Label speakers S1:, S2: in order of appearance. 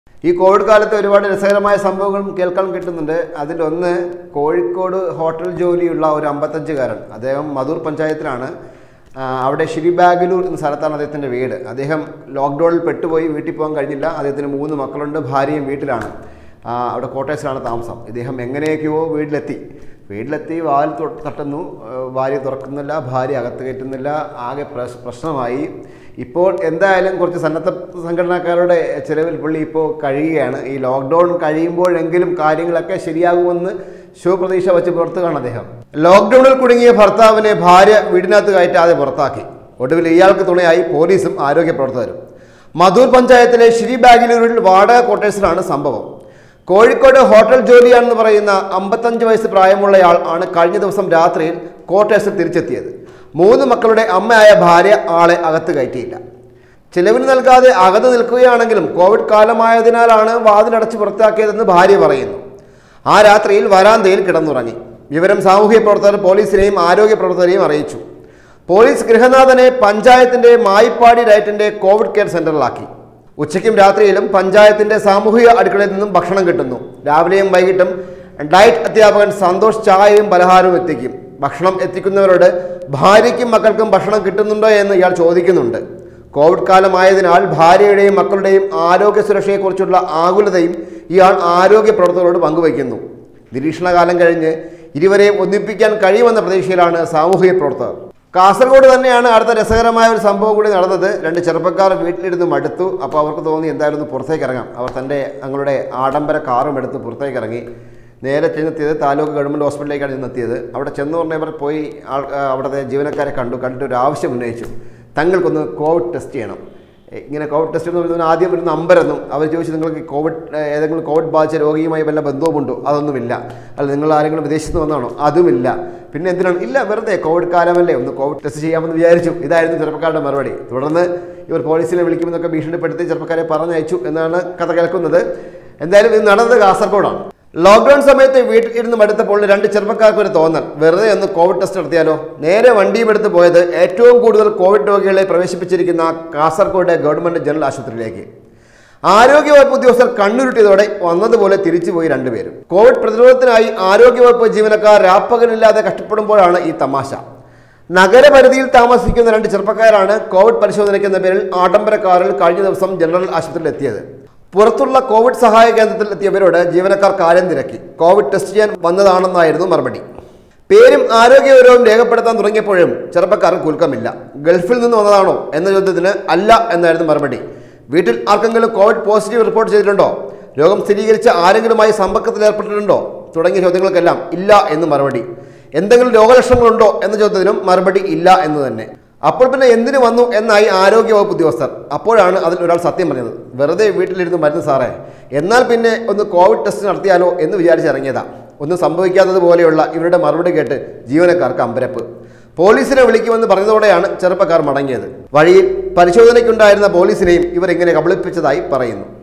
S1: ഈ കോവിഡ് കാലത്ത് ഒരുപാട് രസകരമായ സംഭവങ്ങളും കേൾക്കാൻ കിട്ടുന്നുണ്ട് അതിലൊന്ന് കോഴിക്കോട് ഹോട്ടൽ ജോലിയുള്ള ഒരു അമ്പത്തഞ്ചുകാരൻ അദ്ദേഹം മധൂർ പഞ്ചായത്തിലാണ് ആ, അവിടെ ഷിരിബാഗലൂർ എന്ന സ്ഥലത്താണ് അദ്ദേഹത്തിൻ്റെ വീട് അദ്ദേഹം ലോക്ക്ഡൗണിൽ പെട്ടുപോയി വീട്ടിൽ പോകാൻ കഴിഞ്ഞില്ല അദ്ദേഹത്തിന് മൂന്ന് മക്കളുണ്ട് ഭാര്യയും വീട്ടിലാണ് ആ, അവിടെ കോട്ടേഴ്സിലാണ് താമസം ഇദ്ദേഹം എങ്ങനെയൊക്കെയോ വീട്ടിലെത്തി വീട്ടിലെത്തി വാതിൽ തൊ- തട്ടുന്നു ആ, ഭാര്യ തുറക്കുന്നില്ല ഭാര്യ അകത്ത് കയറ്റുന്നില്ല ആകെ പ്രശ്- പ്രശ്നമായി ഇപ്പോൾ എന്തായാലും കുറച്ച് സന്നദ്ധ സംഘടനക്കാരുടെ ചിലവിൽ പുള്ളി ഇപ്പോൾ കഴിയുകയാണ് ഈ ലോക്ക്ഡൗൺ കഴിയുമ്പോഴെങ്കിലും കാര്യങ്ങളൊക്കെ ശരിയാകുമെന്ന് ശുഭപ്രതീക്ഷ വെച്ച് പുറത്തുകയാണ് അദ്ദേഹം ലോക്ക്ഡൗണിൽ കുടുങ്ങിയ ഭർത്താവിനെ ഭാര്യ വീടിനകത്ത് കയറ്റാതെ പുറത്താക്കി ഒടുവിൽ ഇയാൾക്ക് തുണയായി പോലീസും ആരോഗ്യ പ്രവർത്തകരും മധൂർ പഞ്ചായത്തിലെ ശ്രീ ബാഗിലൂരിൽ വാടക ക്വാർട്ടേഴ്സിലാണ് സംഭവം കോഴിക്കോട് ഹോട്ടൽ ജോലിയാണെന്ന് പറയുന്ന അമ്പത്തഞ്ച് വയസ്സ് പ്രായമുള്ളയാൾ ആണ് കഴിഞ്ഞ ദിവസം രാത്രിയിൽ ക്വാർട്ടേഴ്സിൽ തിരിച്ചെത്തിയത് മൂന്ന് മക്കളുടെ അമ്മയായ ഭാര്യ ആളെ അകത്ത് കയറ്റിയില്ല ചിലവിന് നൽകാതെ അകത്ത് നിൽക്കുകയാണെങ്കിലും കോവിഡ് കാലമായതിനാലാണ് വാതിലടച്ച് പുറത്താക്കിയതെന്ന് ഭാര്യ പറയുന്നു ആ രാത്രിയിൽ വരാന്തയിൽ കിടന്നുറങ്ങി വിവരം സാമൂഹ്യ പ്രവർത്തകർ പോലീസിനെയും ആരോഗ്യ പ്രവർത്തകരെയും അറിയിച്ചു പോലീസ് ഗൃഹനാഥനെ പഞ്ചായത്തിന്റെ മായിപ്പാടി ഡയറ്റിന്റെ കോവിഡ് കെയർ സെന്ററിലാക്കി ഉച്ചയ്ക്കും രാത്രിയിലും പഞ്ചായത്തിന്റെ സാമൂഹിക അടുക്കളയിൽ നിന്നും ഭക്ഷണം കിട്ടുന്നു രാവിലെയും വൈകിട്ടും ഡയറ്റ് അധ്യാപകൻ സന്തോഷ് ചായയും പലഹാരവും എത്തിക്കും ഭക്ഷണം എത്തിക്കുന്നവരോട് ഭാര്യയ്ക്കും മക്കൾക്കും ഭക്ഷണം കിട്ടുന്നുണ്ടോ എന്ന് ഇയാൾ ചോദിക്കുന്നുണ്ട് കോവിഡ് കാലമായതിനാൽ ഭാര്യയുടെയും മക്കളുടെയും ആരോഗ്യ സുരക്ഷയെക്കുറിച്ചുള്ള ആകുലതയും ഇയാൾ ആരോഗ്യ പ്രവർത്തകരോട് പങ്കുവയ്ക്കുന്നു നിരീക്ഷണകാലം കഴിഞ്ഞ് ഇരുവരെയും ഒന്നിപ്പിക്കാൻ കഴിയുമെന്ന പ്രതീക്ഷയിലാണ് സാമൂഹിക പ്രവർത്തകർ കാസർഗോഡ് തന്നെയാണ് അടുത്ത രസകരമായ ഒരു സംഭവം കൂടി നടന്നത് രണ്ട് ചെറുപ്പക്കാർ വീട്ടിലിരുന്ന് മടുത്തു അപ്പോൾ അവർക്ക് തോന്നി എന്തായാലും ഒന്ന് പുറത്തേക്ക് ഇറങ്ങാം അവർ തൻ്റെ തങ്ങളുടെ ആഡംബര കാറും എടുത്ത് പുറത്തേക്ക് ഇറങ്ങി നേരെ ചെന്നെത്തിയത് താലൂക്ക് ഗവൺമെൻറ് ഹോസ്പിറ്റലിലേക്കാണ് ചെന്നെത്തിയത് അവിടെ ചെന്ന് പറഞ്ഞവർ പോയി ആൾ ആ, അവിടുത്തെ ജീവനക്കാരെ കണ്ടു കണ്ടിട്ട് ഒരു ആവശ്യം ഉന്നയിച്ചു തങ്ങൾക്കൊന്ന് കോവിഡ് ടെസ്റ്റ് ചെയ്യണം എ, ഇങ്ങനെ കോവിഡ് ടെസ്റ്റ് എന്ന് പറയുന്നത് ആദ്യം ഒരു നമ്പരെന്നും അവർ ചോദിച്ചു നിങ്ങൾക്ക് കോവിഡ് ഏ, ഏതെങ്കിലും കോവിഡ് ബാധിച്ച രോഗിയുമായി വല്ല ബന്ധവുമുണ്ടോ അതൊന്നുമില്ല അല്ല നിങ്ങൾ ആരെങ്കിലും വിദേശത്ത് നിന്ന് വന്നാണോ അതുമില്ല പിന്നെ എന്തിനാണ് ഇല്ല വെറുതെ കോവിഡ് കാലമല്ലേ ഒന്ന് കോവിഡ് ടെസ്റ്റ് ചെയ്യാമെന്ന് വിചാരിച്ചു ഇതായിരുന്നു ചെറുപ്പക്കാരുടെ മറുപടി തുടർന്ന് ഇവർ പോലീസിനെ വിളിക്കുമെന്നൊക്കെ ഭീഷണിപ്പെടുത്തി ചെറുപ്പക്കാരെ പറഞ്ഞയച്ചു എന്നാണ് കഥ കേൾക്കുന്നത് എന്തായാലും ഇത് നടന്നത് കാസർഗോഡാണ് ലോക്ക്ഡൌൺ സമയത്ത് വീട്ടിൽ ഇരുന്ന് മടുത്തപ്പോൾ രണ്ട് ചെറുപ്പക്കാർക്ക് ഒരു തോന്നൽ വെറുതെ ഒന്ന് കോവിഡ് ടെസ്റ്റ് നടത്തിയാലോ നേരെ വണ്ടിയും എടുത്ത് പോയത് ഏറ്റവും കൂടുതൽ കോവിഡ് രോഗികളെ പ്രവേശിപ്പിച്ചിരിക്കുന്ന കാസർഗോഡ് ഗവൺമെന്റ് ജനറൽ ആശുപത്രിയിലേക്ക് ആരോഗ്യവകുപ്പ് ഉദ്യോഗസ്ഥർ കണ്ണുരുട്ടിയതോടെ വന്നതുപോലെ തിരിച്ചുപോയി രണ്ടുപേരും കോവിഡ് പ്രതിരോധത്തിനായി ആരോഗ്യവകുപ്പ് ജീവനക്കാർ രാപ്പകലില്ലാതെ കഷ്ടപ്പെടുമ്പോഴാണ് ഈ തമാശ നഗരപരിധിയിൽ താമസിക്കുന്ന രണ്ട് ചെറുപ്പക്കാരാണ് കോവിഡ് പരിശോധനയ്ക്ക് എന്ന പേരിൽ ആഡംബര കാറിൽ കഴിഞ്ഞ ദിവസം ജനറൽ ആശുപത്രിയിൽ എത്തിയത് പുറത്തുള്ള കോവിഡ് സഹായ കേന്ദ്രത്തിൽ എത്തിയവരോട് ജീവനക്കാർ കാര്യം തിരക്കി കോവിഡ് ടെസ്റ്റ് ചെയ്യാൻ വന്നതാണെന്നായിരുന്നു മറുപടി പേരും ആരോഗ്യവിവരവും രേഖപ്പെടുത്താൻ തുടങ്ങിയപ്പോഴും ചെറുപ്പക്കാർക്ക് കുൽക്കമില്ല ഗൾഫിൽ നിന്ന് വന്നതാണോ എന്ന ചോദ്യത്തിന് അല്ല എന്നായിരുന്നു മറുപടി വീട്ടിൽ ആർക്കെങ്കിലും കോവിഡ് പോസിറ്റീവ് റിപ്പോർട്ട് ചെയ്തിട്ടുണ്ടോ രോഗം സ്ഥിരീകരിച്ച ആരെങ്കിലുമായി സമ്പർക്കത്തിൽ ഏർപ്പെട്ടിട്ടുണ്ടോ തുടങ്ങിയ ചോദ്യങ്ങൾക്കെല്ലാം ഇല്ല എന്ന് മറുപടി എന്തെങ്കിലും രോഗലക്ഷണങ്ങളുണ്ടോ എന്ന ചോദ്യത്തിനും മറുപടി ഇല്ല എന്ന് തന്നെ അപ്പോൾ പിന്നെ എന്തിനു വന്നു എന്നായി ആരോഗ്യവകുപ്പ് ഉദ്യോഗസ്ഥർ അപ്പോഴാണ് അതിൽ ഒരാൾ സത്യം പറഞ്ഞത് വെറുതെ വീട്ടിലിരുന്ന് മരുന്ന് സാറേ എന്നാൽ പിന്നെ ഒന്ന് കോവിഡ് ടെസ്റ്റ് നടത്തിയാലോ എന്ന് വിചാരിച്ചിറങ്ങിയതാ ഒന്നും സംഭവിക്കാത്തതുപോലെയുള്ള ഇവരുടെ മറുപടി കേട്ട് ജീവനക്കാർക്ക് അമ്പരപ്പ് പോലീസിനെ വിളിക്കുമെന്ന് പറഞ്ഞതോടെയാണ് ചെറുപ്പക്കാർ മടങ്ങിയത് വഴിയിൽ പരിശോധനയ്ക്കുണ്ടായിരുന്ന പോലീസിനെയും ഇവർ ഇങ്ങനെ കബളിപ്പിച്ചതായി പറയുന്നു